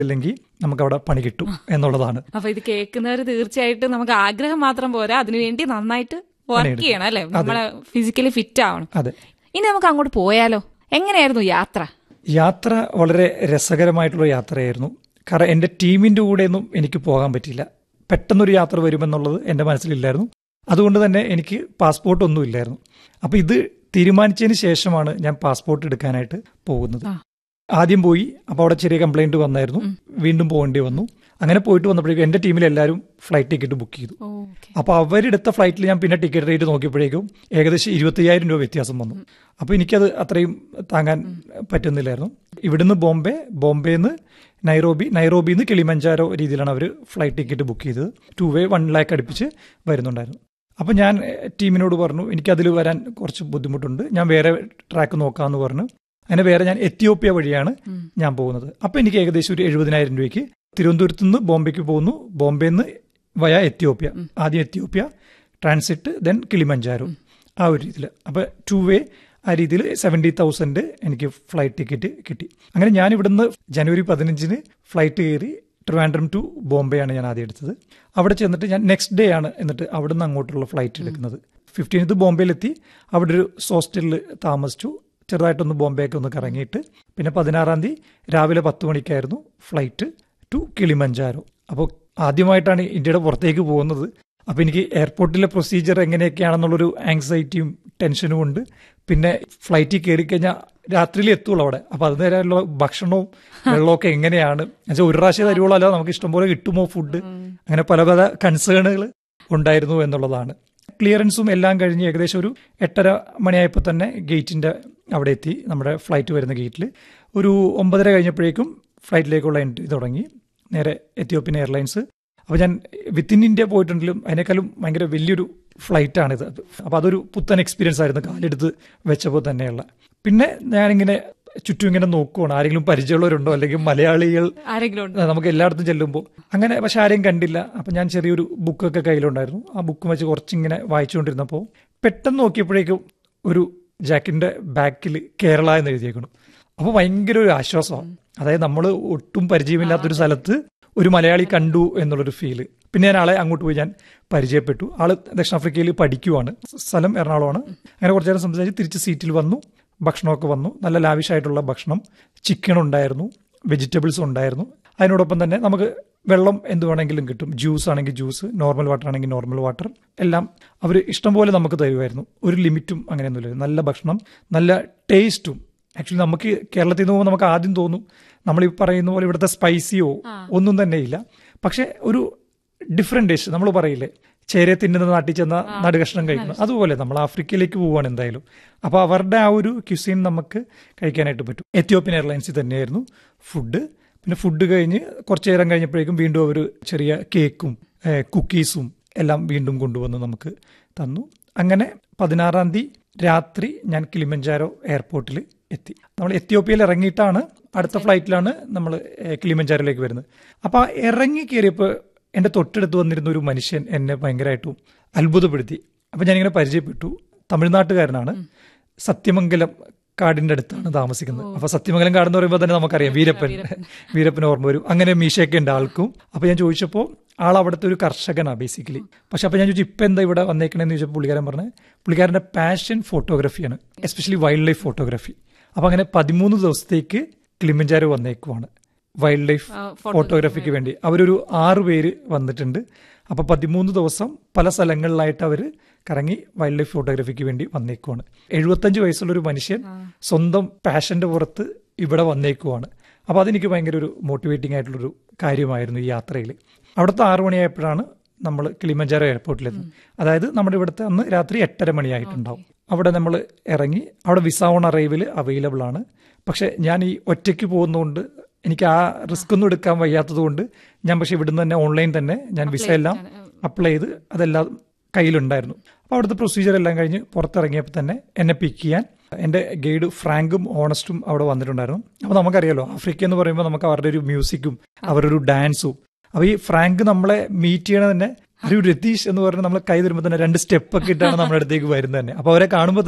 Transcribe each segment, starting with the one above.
ഇല്ലെങ്കിൽ നമുക്ക് അവിടെ പണി കിട്ടും എന്നുള്ളതാണ് അപ്പൊ ഇത് കേൾക്കുന്നവർ തീർച്ചയായിട്ടും നമുക്ക് ആഗ്രഹം മാത്രം പോരാ അതിനുവേണ്ടി നന്നായിട്ട് വർക്ക് പണിയെടുക്കണം. ചെയ്യണം അല്ലെ നമ്മളെ ഫിസിക്കലി ഫിറ്റ് ആവണം അതെ ഇനി നമുക്ക് അങ്ങോട്ട് പോയാലോ എങ്ങനെയായിരുന്നു യാത്ര യാത്ര വളരെ രസകരമായിട്ടുള്ള യാത്രയായിരുന്നു കാരണം എൻ്റെ ടീമിൻ്റെ കൂടെയൊന്നും എനിക്ക് പോകാൻ പറ്റിയില്ല പെട്ടെന്നൊരു യാത്ര വരുമെന്നുള്ളത് എൻ്റെ മനസ്സിലില്ലായിരുന്നു അതുകൊണ്ട് തന്നെ എനിക്ക് പാസ്പോർട്ട് ഒന്നും ഇല്ലായിരുന്നു അപ്പോൾ ഇത് തീരുമാനിച്ചതിന് ശേഷമാണ് ഞാൻ പാസ്പോർട്ട് എടുക്കാനായിട്ട് പോകുന്നത് ആ. ആദ്യം പോയി അപ്പോൾ അവിടെ ചെറിയ കംപ്ലൈന്റ് വന്നായിരുന്നു വീണ്ടും പോകേണ്ടി വന്നു അങ്ങനെ പോയിട്ട് വന്നപ്പോഴേക്കും എൻ്റെ ടീമിൽ എല്ലാവരും ഫ്ലൈറ്റ് ടിക്കറ്റ് ബുക്ക് ചെയ്തു ഓക്കെ അപ്പോൾ അവരെടുത്ത ഫ്ലൈറ്റിൽ ഞാൻ പിന്നെ ടിക്കറ്റ് റേറ്റ് നോക്കിയപ്പോഴേക്കും ഏകദേശം ഇരുപത്തയ്യായിരം രൂപ വ്യത്യാസം വന്നു അപ്പോൾ എനിക്കത് അത്രയും താങ്ങാൻ പറ്റുന്നില്ലായിരുന്നു ഇവിടുന്ന് ബോംബെ ബോംബെന്ന് നൈറോബി നൈറോബിയിൽ നിന്ന് കിളിമഞ്ചാരോ രീതിയിലാണ് അവർ ഫ്ലൈറ്റ് ടിക്കറ്റ് ബുക്ക് ചെയ്തത് ടു വേ വൺ ലാക്ക് അടുപ്പിച്ച് വരുന്നുണ്ടായിരുന്നു അപ്പോൾ ഞാൻ എഹ്, ടീമിനോട് പറഞ്ഞു എനിക്കതിൽ വരാൻ കുറച്ച് ബുദ്ധിമുട്ടുണ്ട് ഞാൻ വേറെ ട്രാക്ക് നോക്കാമെന്ന് പറഞ്ഞു അങ്ങനെ വേറെ ഞാൻ എത്യോപ്യ വഴിയാണ് ഞാൻ പോകുന്നത് അപ്പോൾ എനിക്ക് ഏകദേശം ഒരു എഴുപതിനായിരം രൂപയ്ക്ക് തിരുവനന്തപുരത്ത് നിന്ന് ബോംബെക്ക് പോകുന്നു ബോംബെയിൽ നിന്ന് വയ എത്യോപ്യ ആദ്യം എത്യോപ്യ ട്രാൻസിറ്റ് ദെൻ കിളിമഞ്ചാരോ ആ ഒരു രീതിയിൽ അപ്പോൾ ടു വേ ആ രീതിയിൽ സെവൻറ്റി തൗസൻഡ് എനിക്ക് ഫ്ലൈറ്റ് ടിക്കറ്റ് കിട്ടി അങ്ങനെ ഞാൻ ഇവിടുന്ന് ജനുവരി പതിനഞ്ചിന് ഫ്ലൈറ്റ് കയറി ട്രിവാൻഡ്രം ടു ബോംബെ ആണ് ഞാൻ ആദ്യം എടുത്തത് അവിടെ ചെന്നിട്ട് ഞാൻ നെക്സ്റ്റ് ഡേ ആണ് എന്നിട്ട് അവിടെ നിന്ന് അങ്ങോട്ടുള്ള ഫ്ലൈറ്റ് എടുക്കുന്നത് ഫിഫ്റ്റീൻത്ത് ബോംബെയിലെത്തി അവിടെ ഒരു ഹോസ്റ്റലിൽ താമസിച്ചു ചെറുതായിട്ടൊന്ന് ബോംബെയൊക്കെ ഒന്ന് കറങ്ങിയിട്ട് പിന്നെ പതിനാറാം തീയതി രാവിലെ പത്ത് മണിക്കായിരുന്നു ഫ്ലൈറ്റ് ടു കിളിമഞ്ചാരോ അപ്പോൾ ആദ്യമായിട്ടാണ് ഇന്ത്യയുടെ പുറത്തേക്ക് പോകുന്നത് അപ്പോൾ എനിക്ക് എയർപോർട്ടിലെ പ്രൊസീജിയർ എങ്ങനെയൊക്കെയാണെന്നുള്ളൊരു ആങ്സൈറ്റിയും ടെൻഷനും ഉണ്ട് പിന്നെ ഫ്ലൈറ്റിൽ കയറി കഴിഞ്ഞാൽ രാത്രിയിൽ എത്തുള്ളൂ അവിടെ അപ്പോൾ അതിനേരമുള്ള ഭക്ഷണവും വെള്ളമൊക്കെ എങ്ങനെയാണ് എന്നുവെച്ചാൽ ഒരു പ്രാവശ്യം തരുവുള്ളൂ അല്ലാതെ നമുക്ക് ഇഷ്ടംപോലെ കിട്ടുമോ ഫുഡ് അങ്ങനെ പല പല കൺസേണുകൾ ഉണ്ടായിരുന്നു എന്നുള്ളതാണ് ക്ലിയറൻസും എല്ലാം കഴിഞ്ഞ് ഏകദേശം ഒരു എട്ടര മണിയായപ്പോൾ തന്നെ ഗേറ്റിന്റെ അവിടെ എത്തി നമ്മുടെ ഫ്ലൈറ്റ് വരുന്ന ഗേറ്റിൽ ഒരു ഒമ്പതര കഴിഞ്ഞപ്പോഴേക്കും ഫ്ലൈറ്റിലേക്കുള്ള എൻട്രി തുടങ്ങി നേരെ എത്യോപ്യൻ എയർലൈൻസ് അപ്പോൾ ഞാൻ വിത്തിൻ ഇന്ത്യ പോയിട്ടുണ്ടെങ്കിലും അതിനേക്കാളും ഭയങ്കര വലിയൊരു ഫ്ലൈറ്റാണിത് അപ്പോൾ അതൊരു പുത്തൻ എക്സ്പീരിയൻസ് ആയിരുന്നു കാലെടുത്ത് വെച്ചപ്പോൾ തന്നെയുള്ള പിന്നെ ഞാനിങ്ങനെ ചുറ്റും ഇങ്ങനെ നോക്കുവാണ് ആരെങ്കിലും പരിചയമുള്ളവരുണ്ടോ അല്ലെങ്കിൽ മലയാളികൾ ആരെങ്കിലും ഉണ്ടോ ആ, നമുക്ക് എല്ലായിടത്തും ചെല്ലുമ്പോൾ അങ്ങനെ പക്ഷെ ആരെയും കണ്ടില്ല അപ്പം ഞാൻ ചെറിയൊരു ബുക്കൊക്കെ കയ്യിലുണ്ടായിരുന്നു ആ ബുക്ക് വെച്ച് കുറച്ചിങ്ങനെ വായിച്ചുകൊണ്ടിരുന്നപ്പോൾ പെട്ടെന്ന് നോക്കിയപ്പോഴേക്കും ഒരു ജാക്കിൻ്റെ ബാക്കിൽ കേരള എന്ന് എഴുതിയേക്കണം അപ്പോൾ ഭയങ്കര ഒരു ആശ്വാസമാണ് അതായത് നമ്മൾ ഒട്ടും പരിചയമില്ലാത്തൊരു സ്ഥലത്ത് ഒരു മലയാളി കണ്ടു എന്നുള്ളൊരു ഫീല് പിന്നെ ഞാൻ ആളെ അങ്ങോട്ട് പോയി ഞാൻ പരിചയപ്പെട്ടു ആള് ദക്ഷിണാഫ്രിക്കയിൽ പഠിക്കുവാണ് സ്ഥലം എറണാകുളമാണ് അങ്ങനെ കുറച്ചു നേരം സംസാരിച്ച് തിരിച്ച് സീറ്റിൽ വന്നു ഭക്ഷണമൊക്കെ വന്നു നല്ല ലാവിഷായിട്ടുള്ള ഭക്ഷണം ചിക്കൻ ഉണ്ടായിരുന്നു വെജിറ്റബിൾസ് ഉണ്ടായിരുന്നു അതിനോടൊപ്പം തന്നെ നമുക്ക് വെള്ളം എന്ത് വേണമെങ്കിലും കിട്ടും ജ്യൂസ് ആണെങ്കിൽ ജ്യൂസ് നോർമൽ വാട്ടർ ആണെങ്കിൽ നോർമൽ വാട്ടർ എല്ലാം അവർ ഇഷ്ടംപോലെ നമുക്ക് തരുമായിരുന്നു ഒരു ലിമിറ്റും അങ്ങനെയൊന്നുമില്ല നല്ല ഭക്ഷണം നല്ല ടേസ്റ്റും ആക്ച്വലി നമുക്ക് കേരളത്തിൽ നിന്ന് പോകുമ്പോൾ നമുക്ക് ആദ്യം തോന്നും നമ്മൾ ഈ പറയുന്ന പോലെ ഇവിടുത്തെ സ്പൈസിയോ ഒന്നും തന്നെ ഇല്ല പക്ഷെ ഒരു ഡിഫറെന്റ് ഡിഷ് നമ്മൾ പറയില്ലേ ചേരെ തിന്നുന്ന നാട്ടിൽ ചെന്ന നടുകഷ്ണം കഴിക്കണം അതുപോലെ നമ്മൾ ആഫ്രിക്കയിലേക്ക് പോവുകയാണ് എന്തായാലും അപ്പോൾ അവരുടെ ആ ഒരു ക്യുസീൻ നമുക്ക് കഴിക്കാനായിട്ട് പറ്റും എത്യോപ്യൻ എയർലൈൻസിൽ തന്നെയായിരുന്നു ഫുഡ് പിന്നെ ഫുഡ് കഴിഞ്ഞ് കുറച്ചു നേരം കഴിഞ്ഞപ്പോഴേക്കും വീണ്ടും അവർ ചെറിയ കേക്കും ഏഹ്, കുക്കീസും എല്ലാം വീണ്ടും കൊണ്ടുവന്ന് നമുക്ക് തന്നു അങ്ങനെ പതിനാറാം തീയതി രാത്രി ഞാൻ കിളിമഞ്ചാരോ എയർപോർട്ടിൽ എത്തി നമ്മൾ എത്യോപ്യയിൽ ഇറങ്ങിയിട്ടാണ് അടുത്ത ഫ്ലൈറ്റിലാണ് നമ്മൾ ഏഹ്, കിളിമഞ്ചാരോയിലേക്ക് വരുന്നത് അപ്പോൾ ആ ഇറങ്ങി കയറിയപ്പോൾ എൻ്റെ തൊട്ടടുത്ത് വന്നിരുന്ന ഒരു മനുഷ്യൻ എന്നെ ഭയങ്കരമായിട്ടും അത്ഭുതപ്പെടുത്തി അപ്പം ഞാനിങ്ങനെ പരിചയപ്പെട്ടു തമിഴ്നാട്ടുകാരനാണ് സത്യമംഗലം കാടിന്റെ അടുത്താണ് താമസിക്കുന്നത് അപ്പൊ സത്യമംഗലം കാട് എന്ന് പറയുമ്പോൾ തന്നെ നമുക്കറിയാം വീരപ്പൻ വീരപ്പൻ ഓർമ്മ വരും അങ്ങനെ മീശയൊക്കെ ഉണ്ട് ആൾക്കും അപ്പൊ ഞാൻ ചോദിച്ചപ്പോൾ ആൾ അവിടുത്തെ ഒരു കർഷകനാണ് ബേസിക്കലി പക്ഷെ അപ്പൊ ഞാൻ ചോദിച്ചു ഇപ്പൊ എന്താ ഇവിടെ വന്നേക്കണെന്ന് ചോദിച്ചപ്പോൾ പുള്ളിക്കാരൻ പറഞ്ഞ് പുള്ളിക്കാരന്റെ പാഷൻ ഫോട്ടോഗ്രാഫിയാണ് എസ്പെഷ്യലി വൈൽഡ് ലൈഫ് ഫോട്ടോഗ്രാഫി അപ്പൊ അങ്ങനെ പതിമൂന്ന് ദിവസത്തേക്ക് കിളിമഞ്ചാരോ വന്നേക്കുവാണ് വൈൽഡ് ലൈഫ് ആ, ഫോട്ടോഗ്രാഫിക്ക് വേണ്ടി അവരൊരു ആറ് പേര് വന്നിട്ടുണ്ട് അപ്പൊ പതിമൂന്ന് ദിവസം പല സ്ഥലങ്ങളിലായിട്ട് അവർ കറങ്ങി വൈൽഡ് ലൈഫ് ഫോട്ടോഗ്രാഫിക്ക് വേണ്ടി വന്നേക്കുവാണ് എഴുപത്തഞ്ച് വയസ്സുള്ള ഒരു മനുഷ്യൻ സ്വന്തം പാഷന്റെ പുറത്ത് ഇവിടെ വന്നേക്കുവാണ് അപ്പൊ അതെനിക്ക് ഭയങ്കര ഒരു മോട്ടിവേറ്റിംഗ് ആയിട്ടുള്ളൊരു കാര്യമായിരുന്നു ഈ യാത്രയിൽ അവിടുത്തെ ആറു മണിയായപ്പോഴാണ് നമ്മൾ കിളിമഞ്ചാരോ എയർപോർട്ടിലെത്തുന്നത് അതായത് നമ്മുടെ ഇവിടുത്തെ അന്ന് രാത്രി എട്ടര മണിയായിട്ടുണ്ടാവും അവിടെ നമ്മൾ ഇറങ്ങി അവിടെ വിസ ഓൺ അറൈവിൽ അവൈലബിൾ ആണ് പക്ഷെ ഞാൻ ഈ ഒറ്റയ്ക്ക് പോകുന്നതുകൊണ്ട് എനിക്ക് ആ റിസ്ക് ഒന്നും എടുക്കാൻ വയ്യാത്തത് കൊണ്ട് ഞാൻ പക്ഷെ ഇവിടുന്ന് തന്നെ ഓൺലൈൻ തന്നെ ഞാൻ വിസ എല്ലാം അപ്ലൈ ചെയ്ത് അതെല്ലാം കയ്യിലുണ്ടായിരുന്നു അപ്പോൾ അവിടുത്തെ പ്രൊസീജിയർ എല്ലാം കഴിഞ്ഞ് പുറത്തിറങ്ങിയപ്പോൾ തന്നെ എന്നെ പിക്ക് ചെയ്യാൻ എൻ്റെ ഗൈഡ് ഫ്രാങ്കും ഓണസ്റ്റും അവിടെ വന്നിട്ടുണ്ടായിരുന്നു അപ്പോൾ നമുക്കറിയാലോ ആഫ്രിക്ക എന്ന് പറയുമ്പോൾ നമുക്ക് അവരുടെ ഒരു മ്യൂസിക്കും അവരുടെ ഒരു ഡാൻസും അപ്പോൾ ഈ ഫ്രാങ്ക് നമ്മളെ മീറ്റ് ചെയ്യണ തന്നെ ഒരു രതീഷ് എന്ന് പറഞ്ഞ് നമ്മൾ കൈ തരുമ്പോൾ തന്നെ രണ്ട് സ്റ്റെപ്പ് ഒക്കെ ഇട്ടാണ് നമ്മുടെ അടുത്തേക്ക് വരുന്നത് തന്നെ അപ്പോൾ അവരെ കാണുമ്പോൾ തന്നെ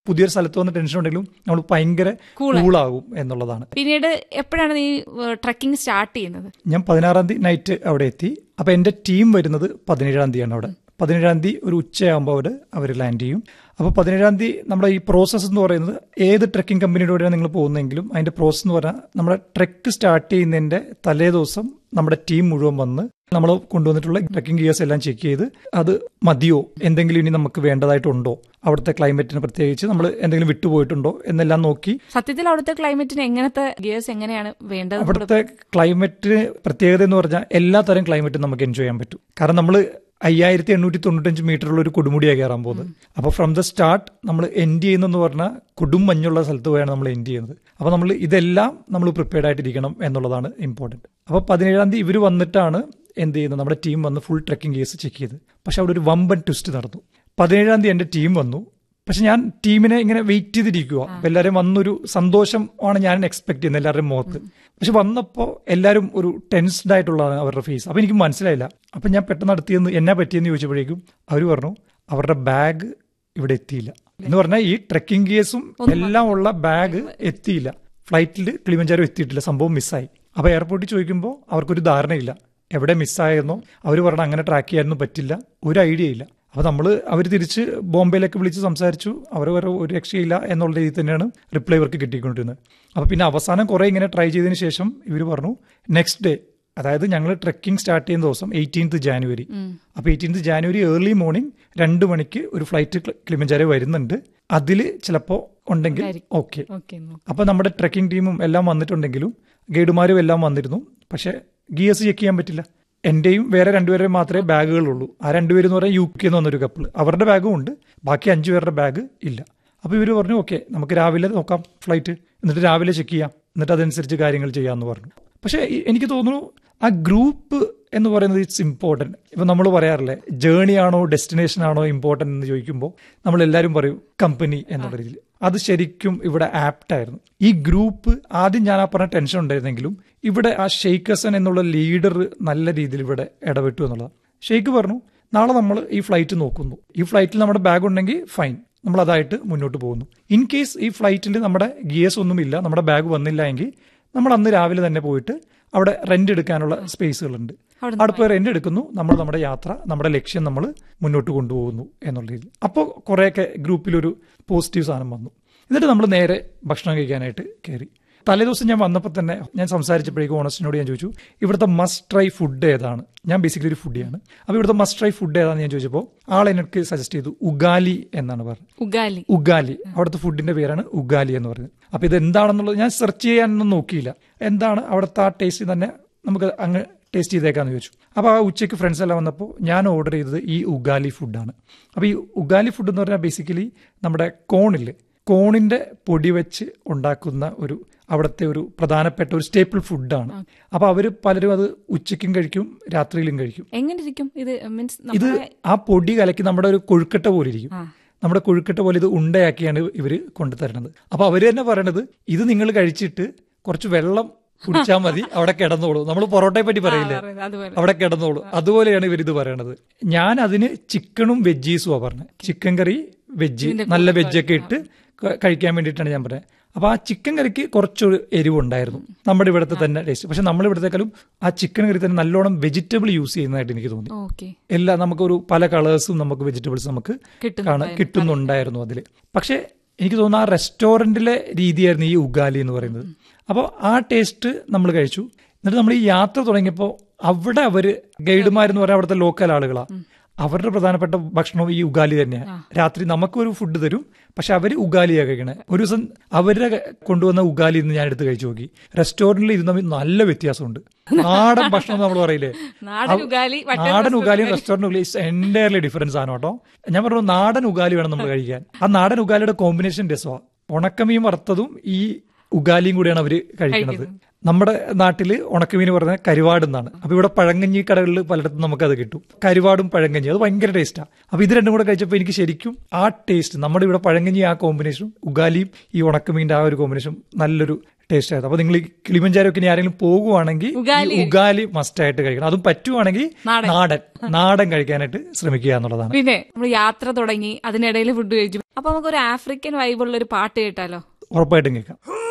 പുതിയൊരു സ്ഥലത്ത് വന്ന് ടെൻഷൻ ഉണ്ടെങ്കിലും നമ്മൾ ഭയങ്കര കൂളാകും എന്നുള്ളതാണ് പിന്നീട് എപ്പോഴാണ് നീ ട്രക്കിംഗ് സ്റ്റാർട്ട് ചെയ്യുന്നത് ഞാൻ പതിനാറാം തീയതി നൈറ്റ് അവിടെ എത്തി അപ്പൊ എന്റെ ടീം വരുന്നത് പതിനേഴാം തീയതിയാണ് അവിടെ പതിനേഴാം തീയതി ഒരു ഉച്ചയാകുമ്പോൾ അവിടെ അവർ ലാൻഡ് ചെയ്യും അപ്പോൾ പതിനേഴാം തീയതി നമ്മുടെ ഈ പ്രോസസ്സ് എന്ന് പറയുന്നത് ഏത് ട്രക്കിംഗ് കമ്പനിയുടെ കൂടെയാണ് നിങ്ങൾ പോകുന്നതെങ്കിലും അതിന്റെ പ്രോസസ്സ് എന്ന് പറഞ്ഞാൽ നമ്മുടെ ട്രെക്ക് സ്റ്റാർട്ട് ചെയ്യുന്നതിന്റെ തലേ ദിവസം നമ്മുടെ ടീം മുഴുവൻ വന്ന് നമ്മൾ കൊണ്ടുവന്നിട്ടുള്ള ട്രക്കിംഗ് ഗിയേഴ്സ് എല്ലാം ചെക്ക് ചെയ്ത് അത് മതിയോ എന്തെങ്കിലും ഇനി നമുക്ക് വേണ്ടതായിട്ടുണ്ടോ അവിടുത്തെ ക്ലൈമറ്റിന് പ്രത്യേകിച്ച് നമ്മൾ എന്തെങ്കിലും വിട്ടുപോയിട്ടുണ്ടോ എന്നെല്ലാം നോക്കി സത്യത്തിൽ അവിടുത്തെ ക്ലൈമറ്റിന് എങ്ങനത്തെ ഗിയേഴ്സ് എങ്ങനെയാണ് വേണ്ടത് അവിടുത്തെ ക്ലൈമറ്റ് പ്രത്യേകത എന്ന് പറഞ്ഞാൽ എല്ലാ തരം ക്ലൈമറ്റും നമുക്ക് എൻജോയ് ചെയ്യാൻ പറ്റും കാരണം നമ്മൾ അയ്യായിരത്തി എണ്ണൂറ്റി തൊണ്ണൂറ്റഞ്ച് മീറ്ററുള്ള ഒരു കൊടുമുടിയാണ് കയറാൻ പോകുന്നത് അപ്പോൾ ഫ്രം ദ സ്റ്റാർട്ട് നമ്മൾ എൻഡ് ചെയ്യുന്നെന്ന് പറഞ്ഞാൽ കൊടും മഞ്ഞുള്ള സ്ഥലത്ത് പോയാണ് നമ്മൾ എൻഡ് ചെയ്യുന്നത് അപ്പോൾ നമ്മൾ ഇതെല്ലാം നമ്മൾ പ്രിപ്പയർഡ് ആയിട്ടിരിക്കണം എന്നുള്ളതാണ് ഇമ്പോർട്ടൻറ്റ് അപ്പോൾ പതിനേഴാം തീയതി ഇവർ വന്നിട്ടാണ് എന്ത് ചെയ്യുന്നത് നമ്മുടെ ടീം വന്ന് ഫുൾ ട്രക്കിംഗ് കേസ് ചെക്ക് ചെയ്ത് പക്ഷെ അവിടെ ഒരു വമ്പൻ ട്വിസ്റ്റ് നടന്നു പതിനേഴാം തീയതി എൻ്റെ ടീം വന്നു പക്ഷെ ഞാൻ ടീമിനെ ഇങ്ങനെ വെയിറ്റ് ചെയ്തിരിക്കുക അപ്പൊ എല്ലാവരും വന്നൊരു സന്തോഷം ആണ് ഞാൻ എക്സ്പെക്ട് ചെയ്യുന്നത് എല്ലാവരുടെയും മുഖത്ത് പക്ഷെ വന്നപ്പോൾ എല്ലാവരും ഒരു ടെൻസ്ഡ് ആയിട്ടുള്ളതാണ് അവരുടെ ഫേസ് അപ്പൊ എനിക്ക് മനസ്സിലായില്ല അപ്പൊ ഞാൻ പെട്ടെന്ന് നടത്തിയെന്ന് എന്നാ പറ്റിയെന്ന് ചോദിച്ചപ്പോഴേക്കും അവർ പറഞ്ഞു അവരുടെ ബാഗ് ഇവിടെ എത്തിയില്ല എന്ന് പറഞ്ഞാൽ ഈ ട്രെക്കിംഗ് ഗിയേഴ്സും എല്ലാം ഉള്ള ബാഗ് എത്തിയില്ല ഫ്ലൈറ്റിൽ കിളിമഞ്ചാരം എത്തിയിട്ടില്ല സംഭവം മിസ്സായി അപ്പൊ എയർപോർട്ടിൽ ചോദിക്കുമ്പോൾ അവർക്കൊരു ധാരണയില്ല എവിടെ മിസ്സായെന്നോ അവർ പറഞ്ഞു അങ്ങനെ ട്രാക്ക് ചെയ്യാനൊന്നും പറ്റില്ല ഒരു ഐഡിയ ഇല്ല അപ്പൊ നമ്മൾ അവർ തിരിച്ച് ബോംബെയിലേക്ക് വിളിച്ച് സംസാരിച്ചു അവർ വേറെ ഒരു രക്ഷയില്ല എന്നുള്ള രീതിയിൽ തന്നെയാണ് റിപ്ലൈ ഇവർക്ക് കിട്ടിക്കൊണ്ടിരുന്നത് അപ്പൊ പിന്നെ അവസാനം കുറെ ഇങ്ങനെ ട്രൈ ചെയ്തതിന് ശേഷം ഇവർ പറഞ്ഞു നെക്സ്റ്റ് ഡേ അതായത് ഞങ്ങൾ ട്രെക്കിംഗ് സ്റ്റാർട്ട് ചെയ്യുന്ന ദിവസം എയ്റ്റീൻത്ത് ജാനുവരി അപ്പൊ എയ്റ്റീൻത്ത് ജാനുവരി ഏർലി മോർണിംഗ് രണ്ട് മണിക്ക് ഒരു ഫ്ലൈറ്റ് ക്ലിമഞ്ചാരെ വരുന്നുണ്ട് അതിൽ ചിലപ്പോൾ ഉണ്ടെങ്കിൽ ഓക്കെ ഓക്കെ അപ്പൊ നമ്മുടെ ട്രെക്കിംഗ് ടീമും എല്ലാം വന്നിട്ടുണ്ടെങ്കിലും ഗൈഡുമാരും എല്ലാം വന്നിരുന്നു പക്ഷെ ഗിയേഴ്സ് ചെക്ക് ചെയ്യാൻ പറ്റില്ല എന്റെയും വേറെ രണ്ടുപേരുടെയും മാത്രമേ ബാഗുകളുള്ളൂ ആ രണ്ടുപേരും എന്ന് പറയാൻ യു കെ എന്ന് വന്നൊരു കപ്പിൾ അവരുടെ ബാഗും ഉണ്ട് ബാക്കി അഞ്ചു പേരുടെ ബാഗ് ഇല്ല അപ്പൊ ഇവര് പറഞ്ഞു ഓക്കെ നമുക്ക് രാവിലെ നോക്കാം ഫ്ലൈറ്റ് എന്നിട്ട് രാവിലെ ചെക്ക് ചെയ്യാം എന്നിട്ട് അതനുസരിച്ച് കാര്യങ്ങൾ ചെയ്യാമെന്ന് പറഞ്ഞു പക്ഷെ എനിക്ക് തോന്നുന്നു ആ ഗ്രൂപ്പ് എന്ന് പറയുന്നത് ഇറ്റ്സ് ഇമ്പോർട്ടൻറ്റ് ഇപ്പം നമ്മൾ പറയാറില്ലേ ജേണി ആണോ ഡെസ്റ്റിനേഷൻ ആണോ ഇമ്പോർട്ടൻ്റ് എന്ന് ചോദിക്കുമ്പോൾ നമ്മൾ എല്ലാവരും പറയും കമ്പനി എന്നുള്ള രീതിയിൽ അത് ശരിക്കും ഇവിടെ ആപ്റ്റ് ആയിരുന്നു ഈ ഗ്രൂപ്പ് ആദ്യം ഞാൻ ആ പറഞ്ഞ ടെൻഷൻ ഉണ്ടായിരുന്നെങ്കിലും ഇവിടെ ആ ഷെയ്ഖസൻ എന്നുള്ള ലീഡർ നല്ല രീതിയിൽ ഇവിടെ ഇടപെട്ടു എന്നുള്ളതാണ് ഷെയ്ഖ് പറഞ്ഞു നാളെ നമ്മൾ ഈ ഫ്ലൈറ്റ് നോക്കുന്നു ഈ ഫ്ലൈറ്റിൽ നമ്മുടെ ബാഗ് ഉണ്ടെങ്കിൽ ഫൈൻ നമ്മൾ അതായിട്ട് മുന്നോട്ട് പോകുന്നു ഇൻ കേസ് ഈ ഫ്ലൈറ്റിൽ നമ്മുടെ ഗിയേഴ്സ് ഒന്നുമില്ല നമ്മുടെ ബാഗ് വന്നില്ല എങ്കിൽ നമ്മൾ അന്ന് രാവിലെ തന്നെ പോയിട്ട് അവിടെ റെന്റ് എടുക്കാനുള്ള സ്പേസുകളുണ്ട് അവിടെ പോയി റെന്റ് എടുക്കുന്നു നമ്മൾ നമ്മുടെ യാത്ര നമ്മുടെ ലക്ഷ്യം നമ്മൾ മുന്നോട്ട് കൊണ്ടുപോകുന്നു എന്നുള്ള രീതിയിൽ അപ്പോൾ കുറേയൊക്കെ ഗ്രൂപ്പിലൊരു പോസിറ്റീവ് സാധനം വന്നു എന്നിട്ട് നമ്മൾ നേരെ ഭക്ഷണം കഴിക്കാനായിട്ട് കയറി തലേദിവസം ഞാൻ വന്നപ്പോൾ തന്നെ ഞാൻ സംസാരിച്ചപ്പോഴേക്കും ഓണസ്റ്റിനോട് ഞാൻ ചോദിച്ചു ഇവിടുത്തെ മസ്റ്റ് ട്രൈ ഫുഡ് ഏതാണ് ഞാൻ ബേസിക്കലി ഒരു ഫുഡിയാണ് അപ്പോൾ ഇവിടുത്തെ മസ്റ്റ് ട്രൈ ഫുഡ് ഏതാണെന്ന് ഞാൻ ചോദിച്ചപ്പോൾ ആൾ എനിക്ക് സജസ്റ്റ് ചെയ്തു ഉഗാലി എന്നാണ് പറഞ്ഞത് ഉഗാലി ഉഗാലി അവിടുത്തെ ഫുഡിന്റെ പേരാണ് ഉഗാലി എന്ന് പറയുന്നത് അപ്പൊ ഇത് എന്താണെന്നുള്ളത് ഞാൻ സെർച്ച് ചെയ്യാനൊന്നും നോക്കിയില്ല എന്താണ് അവിടുത്തെ ആ ടേസ്റ്റ് തന്നെ നമുക്ക് അങ്ങ് ടേസ്റ്റ് ചെയ്തേക്കാന്ന് ചോദിച്ചു അപ്പോൾ ആ ഉച്ചയ്ക്ക് ഫ്രണ്ട്സ് എല്ലാം വന്നപ്പോൾ ഞാൻ ഓർഡർ ചെയ്തത് ഈ ഉഗാലി ഫുഡാണ് അപ്പോൾ ഈ ഉഗാലി ഫുഡ് എന്ന് പറഞ്ഞാൽ ബേസിക്കലി നമ്മുടെ കോണില്ലേ കോണിന്റെ പൊടി വെച്ച് ഉണ്ടാക്കുന്ന ഒരു അവിടുത്തെ ഒരു പ്രധാനപ്പെട്ട ഒരു സ്റ്റേപ്പിൾ ഫുഡാണ് അപ്പൊ അവര് പലരും അത് ഉച്ചയ്ക്കും കഴിക്കും രാത്രിയിലും കഴിക്കും എങ്ങനെ ഇരിക്കും ഇത് മീൻസ് ഇത് ആ പൊടി കലക്കി നമ്മുടെ ഒരു കൊഴുക്കട്ട പോലെ ഇരിക്കും നമ്മുടെ കൊഴുക്കട്ട പോലെ ഇത് ഉണ്ടയാക്കിയാണ് ഇവര് കൊണ്ടുതരുന്നത് അപ്പൊ അവര് തന്നെ പറയണത് ഇത് നിങ്ങൾ കഴിച്ചിട്ട് കുറച്ച് വെള്ളം കുടിച്ചാൽ മതി അവിടെ കിടന്നോളൂ നമ്മൾ പൊറോട്ടയെ പറ്റി പറയില്ലേ അതുപോലെ അവിടെ കിടന്നോളൂ അതുപോലെയാണ് ഇവർ ഇത് പറയണത് ഞാൻ അതിന് ചിക്കണും വെജീസുമാ പറഞ്ഞത് ചിക്കൻ കറി വെജ് നല്ല വെജൊക്കെ ഇട്ട് ക- കഴിക്കാൻ വേണ്ടിയിട്ടാണ് ഞാൻ പറഞ്ഞത് അപ്പൊ ആ ചിക്കൻ കറിക്ക് കുറച്ചൊരു എരിവുണ്ടായിരുന്നു നമ്മുടെ ഇവിടുത്തെ തന്നെ ടേസ്റ്റ് പക്ഷെ നമ്മൾ ഇവിടത്തെക്കാളും ആ ചിക്കൻ കറി തന്നെ നല്ലോണം വെജിറ്റബിൾ യൂസ് ചെയ്യുന്നതായിട്ട് എനിക്ക് തോന്നി ഓക്കെ എല്ലാ നമുക്കൊരു പല കളേഴ്സും നമുക്ക് വെജിറ്റബിൾസ് നമുക്ക് കിട്ടുന്നു കാണാൻ കിട്ടുന്നുണ്ടായിരുന്നു അതിൽ പക്ഷെ എനിക്ക് തോന്നുന്നു ആ റെസ്റ്റോറന്റിലെ രീതിയായിരുന്നു ഈ ഉഗാലി എന്ന് പറയുന്നത് അപ്പോൾ ആ ടേസ്റ്റ് നമ്മൾ കഴിച്ചു എന്നിട്ട് നമ്മൾ ഈ യാത്ര തുടങ്ങിയപ്പോൾ അവിടെ അവര് ഗൈഡുമാരെന്ന് പറഞ്ഞാൽ അവിടുത്തെ ലോക്കൽ ആളുകളാ അവരുടെ പ്രധാനപ്പെട്ട ഭക്ഷണവും ഈ ഉഗാലി തന്നെയാണ് രാത്രി നമുക്കൊരു ഫുഡ് തരും പക്ഷെ അവര് ഉഗാലിയാ കഴിക്കണേ ഒരു ദിവസം അവരുടെ കൊണ്ടുവന്ന ഉഗാലി ഇന്ന് ഞാൻ എടുത്ത് കഴിച്ചു നോക്കി റെസ്റ്റോറന്റിൽ ഇത് തമ്മിൽ നല്ല വ്യത്യാസമുണ്ട് നാടൻ ഭക്ഷണം നമ്മൾ പറയില്ലേ നാടൻ ഉഗാലി മറ്റേ നാടൻ ഉഗാലിയും റെസ്റ്റോറന്റ് ഉഗാലി എൻറ്റയർലി ഡിഫറൻസ് ആണ് കേട്ടോ ഞാൻ പറഞ്ഞു നാടൻ ഉഗാലി വേണം നമ്മൾ കഴിക്കാൻ ആ നാടൻ ഉഗാലിയുടെ കോമ്പിനേഷൻ രസമാണ് ഉണക്കമീൻ വറുത്തതും ഈ ഉഗാലിയും കൂടിയാണ് അവര് കഴിക്കുന്നത് നമ്മുടെ നാട്ടില് ഉണക്കമീൻ പറഞ്ഞ കരുവാട് എന്നാണ് അപ്പൊ ഇവിടെ പഴങ്കഞ്ഞി കടകളിൽ പലയിടത്തും നമുക്ക് അത് കിട്ടും കരുവാടും പഴങ്കഞ്ഞി അത് ഭയങ്കര ടേസ്റ്റാണ് അപ്പൊ ഇത് രണ്ടും കൂടെ കഴിച്ചപ്പോൾ എനിക്ക് ശരിക്കും ആ ടേസ്റ്റ് നമ്മുടെ ഇവിടെ പഴങ്കഞ്ഞി ആ കോമ്പിനേഷനും ഉഗാലിയും ഈ ഉണക്കമീൻ്റെ ആ ഒരു കോമ്പിനേഷൻ നല്ലൊരു ടേസ്റ്റ് ആയിരുന്നു അപ്പൊ നിങ്ങൾ ഈ കിളിമഞ്ചാരൊക്കെ ഇനി ആരെങ്കിലും പോകുവാണെങ്കിൽ ഉഗാലി ഈ ഉഗാലി മസ്റ്റ് ആയിട്ട് കഴിക്കണം അതും പറ്റുവാണെങ്കിൽ നാടൻ. നാടൻ നാടൻ കഴിക്കാനായിട്ട് ശ്രമിക്കുക എന്നുള്ളതാണ് പിന്നെ നമ്മൾ യാത്ര തുടങ്ങി അതിനിടയിൽ ഫുഡ് കഴിച്ചു അപ്പൊ നമുക്ക് ഒരു ആഫ്രിക്കൻ വൈബുള്ള ഒരു പാട്ട് കേട്ടാലോ ഉറപ്പായിട്ടും കേൾക്കാം